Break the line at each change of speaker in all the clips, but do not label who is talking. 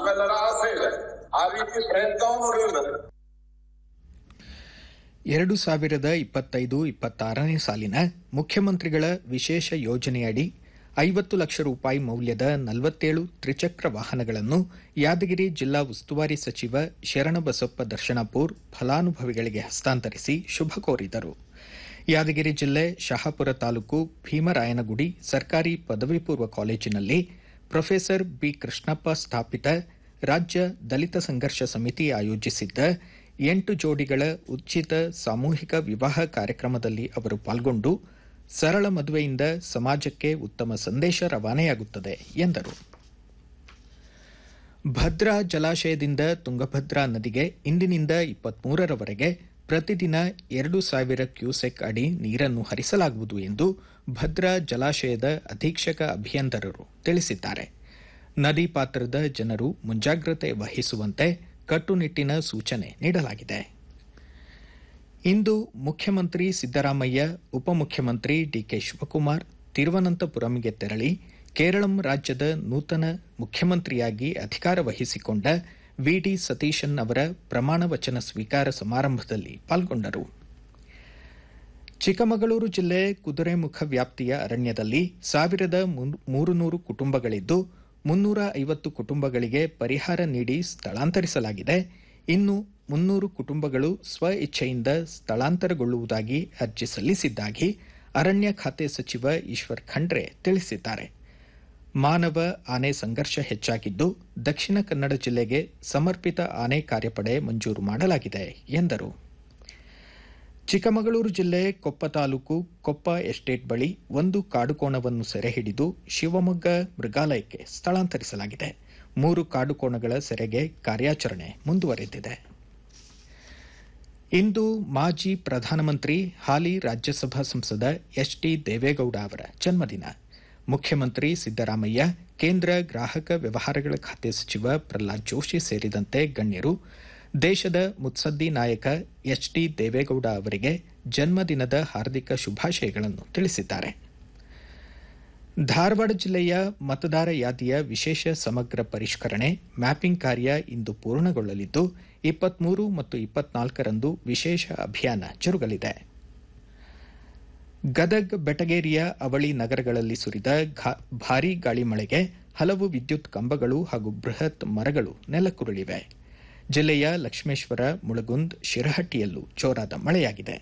ನಮ್ಮೆಲ್ಲರ ಆಸೆ ಇದೆ ಆ ರೀತಿ ಪ್ರಯತ್ನವೂ ನಡೆಯುತ್ತದೆ
ಎರಡು ಸಾವಿರದ ಇಪ್ಪತ್ತೈದು ಇಪ್ಪತ್ತಾರನೇ ಸಾಲಿನ ಮುಖ್ಯಮಂತ್ರಿಗಳ ವಿಶೇಷ ಯೋಜನೆಯಡಿ ಐವತ್ತು ಲಕ್ಷ ರೂಪಾಯಿ ಮೌಲ್ಯದ ನಲವತ್ತೇಳು ತ್ರಿಚಕ್ರ ವಾಹನಗಳನ್ನು ಯಾದಗಿರಿ ಜಿಲ್ಲಾ ಉಸ್ತುವಾರಿ ಸಚಿವ ಶರಣಬಸಪ್ಪ ದರ್ಶನಾಪುರ್ ಫಲಾನುಭವಿಗಳಿಗೆ ಹಸ್ತಾಂತರಿಸಿ ಶುಭ ಕೋರಿದರು ಯಾದಗಿರಿ ಜಿಲ್ಲೆ ಶಹಾಪುರ ತಾಲೂಕು ಭೀಮರಾಯನಗುಡಿ ಸರ್ಕಾರಿ ಪದವಿ ಪೂರ್ವ ಕಾಲೇಜಿನಲ್ಲಿ ಪ್ರೊಫೆಸರ್ ಬಿ ಕೃಷ್ಣಪ್ಪ ಸ್ಥಾಪಿತ ರಾಜ್ಯ ದಲಿತ ಸಂಘರ್ಷ ಸಮಿತಿ ಆಯೋಜಿಸಿದ್ದ ಎಂಟು ಜೋಡಿಗಳ ಉಚಿತ ಸಾಮೂಹಿಕ ವಿವಾಹ ಕಾರ್ಯಕ್ರಮದಲ್ಲಿ ಅವರು ಪಾಲ್ಗೊಂಡು ಸರಳ ಮದುವೆಯಿಂದ ಸಮಾಜಕ್ಕೆ ಉತ್ತಮ ಸಂದೇಶ ರವಾನೆಯಾಗುತ್ತದೆ ಎಂದರು ಭದ್ರಾ ಜಲಾಶಯದಿಂದ ತುಂಗಭದ್ರಾ ನದಿಗೆ ಇಂದಿನಿಂದ ಇಪ್ಪತ್ಮೂರರವರೆಗೆ ಪ್ರತಿದಿನ ಎರಡು ಸಾವಿರ ಕ್ಯೂಸೆಕ್ ಅಡಿ ನೀರನ್ನು ಹರಿಸಲಾಗುವುದು ಎಂದು ಭದ್ರಾ ಜಲಾಶಯದ ಅಧೀಕ್ಷಕ ಅಭಿಯಂತರರು ತಿಳಿಸಿದ್ದಾರೆ ನದಿ ಪಾತ್ರದ ಜನರು ಮುಂಜಾಗ್ರತೆ ವಹಿಸುವಂತೆ ಕಟ್ಟುನಿಟ್ಟಿನ ಸೂಚನೆ ನೀಡಲಾಗಿದೆ ಇಂದು ಮುಖ್ಯಮಂತ್ರಿ ಸಿದ್ದರಾಮಯ್ಯ ಉಪಮುಖ್ಯಮಂತ್ರಿ ಡಿಕೆ ಶಿವಕುಮಾರ್ ತಿರುವನಂತಪುರಂಗೆ ತೆರಳಿ ಕೇರಳಂ ರಾಜ್ಯದ ನೂತನ ಮುಖ್ಯಮಂತ್ರಿಯಾಗಿ ಅಧಿಕಾರ ವಹಿಸಿಕೊಂಡ ವಿಡಿ ಸತೀಶನ್ ಅವರ ಪ್ರಮಾಣ ವಚನ ಸ್ವೀಕಾರ ಸಮಾರಂಭದಲ್ಲಿ ಪಾಲ್ಗೊಂಡರು ಚಿಕ್ಕಮಗಳೂರು ಜಿಲ್ಲೆ ಕುದುರೆಮುಖ ವ್ಯಾಪ್ತಿಯ ಅರಣ್ಯದಲ್ಲಿ ಸಾವಿರದ ಮೂರುನೂರು ಕುಟುಂಬಗಳಿದ್ದು ಮುನ್ನೂರ ಐವತ್ತು ಕುಟುಂಬಗಳಿಗೆ ಪರಿಹಾರ ನೀಡಿ ಸ್ಥಳಾಂತರಿಸಲಾಗಿದೆ ಇನ್ನು ಮುನ್ನೂರು ಕುಟುಂಬಗಳು ಸ್ವ ಇಚ್ಛೆಯಿಂದ ಸ್ಥಳಾಂತರಗೊಳ್ಳುವುದಾಗಿ ಅರ್ಜಿ ಸಲ್ಲಿಸಿದ್ದಾಗಿ ಅರಣ್ಯ ಖಾತೆ ಸಚಿವ ಈಶ್ವರ್ ಖಂಡ್ರೆ ತಿಳಿಸಿದ್ದಾರೆ ಮಾನವ ಆನೆ ಸಂಘರ್ಷ ಹೆಚ್ಚಾಗಿದ್ದು ದಕ್ಷಿಣ ಕನ್ನಡ ಜಿಲ್ಲೆಗೆ ಸಮರ್ಪಿತ ಆನೆ ಕಾರ್ಯಪಡೆ ಮಂಜೂರು ಮಾಡಲಾಗಿದೆ ಎಂದರು ಚಿಕ್ಕಮಗಳೂರು ಜಿಲ್ಲೆ ಕೊಪ್ಪ ತಾಲೂಕು ಕೊಪ್ಪ ಎಸ್ಟೇಟ್ ಬಳಿ ಒಂದು ಕಾಡುಕೋಣವನ್ನು ಸೆರೆ ಹಿಡಿದು ಶಿವಮೊಗ್ಗ ಮೃಗಾಲಯಕ್ಕೆ ಸ್ಥಳಾಂತರಿಸಲಾಗಿದೆ ಮೂರು ಕಾಡುಕೋಣಗಳ ಸೆರೆಗೆ ಕಾರ್ಯಾಚರಣೆ ಮುಂದುವರೆದಿದೆ ಇಂದು ಮಾಜಿ ಪ್ರಧಾನಮಂತ್ರಿ ಹಾಲಿ ರಾಜ್ಯಸಭಾ ಸಂಸದ ಎಚ್ ಟಿ ದೇವೇಗೌಡ ಅವರ ಜನ್ಮದಿನ ಮುಖ್ಯಮಂತ್ರಿ ಸಿದ್ದರಾಮಯ್ಯ ಕೇಂದ್ರ ಗ್ರಾಹಕ ವ್ಯವಹಾರಗಳ ಖಾತೆ ಸಚಿವ ಪ್ರಹ್ಲಾದ್ ಜೋಶಿ ಸೇರಿದಂತೆ ಗಣ್ಯರು ದೇಶದ ಮುತ್ಸದ್ದಿ ನಾಯಕ ಎಚ್ ಡಿ ದೇವೇಗೌಡ ಅವರಿಗೆ ಜನ್ಮದಿನದ ಹಾರ್ದಿಕ ಶುಭಾಶಯಗಳನ್ನು ತಿಳಿಸಿದ್ದಾರೆ ಧಾರವಾಡ ಜಿಲ್ಲೆಯ ಮತದಾರ ಯಾದಿಯ ವಿಶೇಷ ಸಮಗ್ರ ಪರಿಷ್ಕರಣೆ ಮ್ಯಾಪಿಂಗ್ ಕಾರ್ಯ ಇಂದು ಪೂರ್ಣಗೊಳ್ಳಲಿದ್ದು ಇಪ್ಪತ್ಮೂರು ಮತ್ತು ಇಪ್ಪತ್ನಾಲ್ಕರಂದು ವಿಶೇಷ ಅಭಿಯಾನ ಜರುಗಲಿದೆ ಗದಗ್ ಬೆಟಗೇರಿಯ ಅವಳಿ ನಗರಗಳಲ್ಲಿ ಸುರಿದ ಭಾರೀ ಗಾಳಿ ಮಳೆಗೆ ಹಲವು ವಿದ್ಯುತ್ ಕಂಬಗಳು ಹಾಗೂ ಬೃಹತ್ ಮರಗಳು ನೆಲಕ್ಕುರುಳಿವೆ ಜಿಲ್ಲೆಯ ಲಕ್ಷ್ಮೇಶ್ವರ ಮುಳಗುಂದ್ ಶಿರಹಟ್ಟಿಯಲ್ಲೂ ಜೋರಾದ ಮಳೆಯಾಗಿದೆ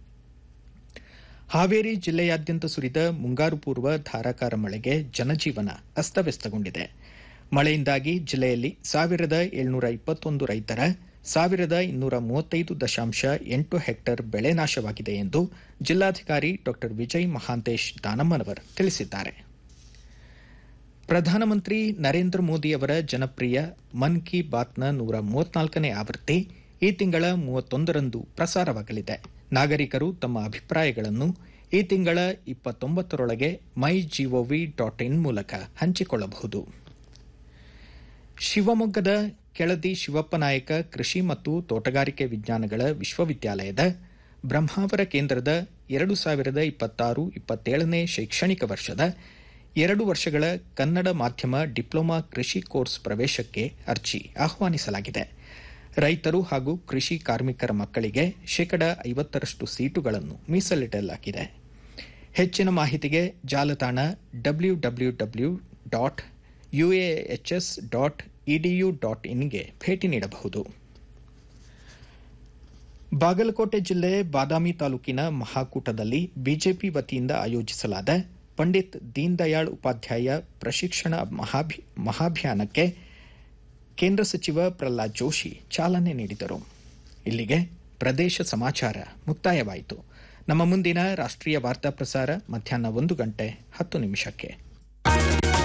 ಹಾವೇರಿ ಜಿಲ್ಲೆಯಾದ್ಯಂತ ಸುರಿದ ಮುಂಗಾರು ಪೂರ್ವ ಧಾರಾಕಾರ ಮಳೆಗೆ ಜನಜೀವನ ಅಸ್ತವ್ಯಸ್ತಗೊಂಡಿದೆ ಮಳೆಯಿಂದಾಗಿ ಜಿಲ್ಲೆಯಲ್ಲಿ ಸಾವಿರದ ಏಳ್ನೂರ ಇಪ್ಪತ್ತೊಂದು ರೈತರ ಸಾವಿರದ ಇನ್ನೂರ ಮೂವತ್ತೈದು ದಶಾಂಶ ಎಂಟು ಹೆಕ್ಟೇರ್ ಬೆಳೆ ನಾಶವಾಗಿದೆ ಎಂದು ಜಿಲ್ಲಾಧಿಕಾರಿ ಡಾ ವಿಜಯ್ ಮಹಾಂತೇಶ್ ದಾನಮ್ಮನವರ್ ತಿಳಿಸಿದ್ದಾರೆ ಪ್ರಧಾನಮಂತ್ರಿ ನರೇಂದ್ರ ಮೋದಿ ಅವರ ಜನಪ್ರಿಯ ಮನ್ ಕಿ ಬಾತ್ನ ನೂರ ಮೂವತ್ನಾಲ್ಕನೇ ಆವೃತ್ತಿ ಈ ತಿಂಗಳ ಮೂವತ್ತೊಂದರಂದು ಪ್ರಸಾರವಾಗಲಿದೆ ನಾಗರಿಕರು ತಮ್ಮ ಅಭಿಪ್ರಾಯಗಳನ್ನು ಈ ತಿಂಗಳ ಇಪ್ಪತ್ತೊಂಬತ್ತರೊಳಗೆ ಮೈ ಜಿಒವಿ ಡಾಟ್ ಇನ್ ಮೂಲಕ ಹಂಚಿಕೊಳ್ಳಬಹುದು ಶಿವಮೊಗ್ಗದ ಕೆಳದಿ ಶಿವಪ್ಪನಾಯಕ ಕೃಷಿ ಮತ್ತು ತೋಟಗಾರಿಕೆ ವಿಜ್ಞಾನಗಳ ವಿಶ್ವವಿದ್ಯಾಲಯದ ಬ್ರಹ್ಮಾವರ ಕೇಂದ್ರದ ಎರಡು ಸಾವಿರದ ಇಪ್ಪತ್ತಾರು ಇಪ್ಪತ್ತೇಳನೇ ಶೈಕ್ಷಣಿಕ ವರ್ಷದ ಎರಡು ವರ್ಷಗಳ ಕನ್ನಡ ಮಾಧ್ಯಮ ಡಿಪ್ಲೊಮಾ ಕೃಷಿ ಕೋರ್ಸ್ ಪ್ರವೇಶಕ್ಕೆ ಅರ್ಜಿ ಆಹ್ವಾನಿಸಲಾಗಿದೆ ರೈತರು ಹಾಗೂ ಕೃಷಿ ಕಾರ್ಮಿಕರ ಮಕ್ಕಳಿಗೆ ಶೇಕಡ ಐವತ್ತರಷ್ಟು ಸೀಟುಗಳನ್ನು ಮೀಸಲಿಡಲಾಗಿದೆ ಹೆಚ್ಚಿನ ಮಾಹಿತಿಗೆ ಜಾಲತಾಣ W W W dot UAHS dot EDU dot ಇನ್ಗೆ ಭೇಟಿ ನೀಡಬಹುದು ಬಾಗಲಕೋಟೆ ಜಿಲ್ಲೆ ಬಾದಾಮಿ ತಾಲೂಕಿನ ಮಹಾಕೂಟದಲ್ಲಿ ಬಿಜೆಪಿ ವತಿಯಿಂದ ಆಯೋಜಿಸಲಾದ ಪಂಡಿತ್ ದೀನ್ ದಯಾಳ್ ಉಪಾಧ್ಯಾಯ ಪ್ರಶಿಕ್ಷಣ ಮಹಾಭಿಯಾನಕ್ಕೆ ಕೇಂದ್ರ ಸಚಿವ ಪ್ರಹ್ಲಾದ್ ಜೋಶಿ ಚಾಲನೆ ನೀಡಿದರು ಇಲ್ಲಿಗೆ ಪ್ರದೇಶ ಸಮಾಚಾರ ಮುಕ್ತಾಯವಾಯಿತು ನಮ್ಮ ಮುಂದಿನ ರಾಷ್ಟ್ರೀಯ ವಾರ್ತಾ ಪ್ರಸಾರ ಮಧ್ಯಾಹ್ನ ಒಂದು ಗಂಟೆ ಹತ್ತು ನಿಮಿಷಕ್ಕೆ